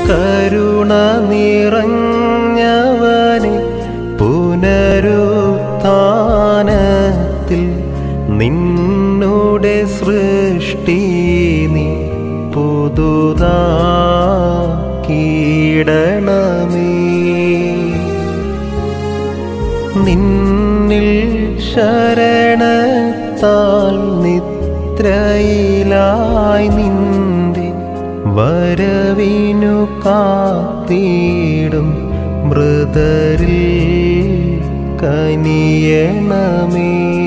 കരുണ നിറഞ്ഞവനെ പുനരുത്ഥാനത്തിൽ നിന്നുടെ സൃഷ്ടി നീ പുതുതാക്കിയിടണമേ നിന്നിൽ ശരണത്താൽ നിദ്രയിലായി നിന്റെ വരവിനു കാത്തിടും മൃതരിൽ കനിയണമേ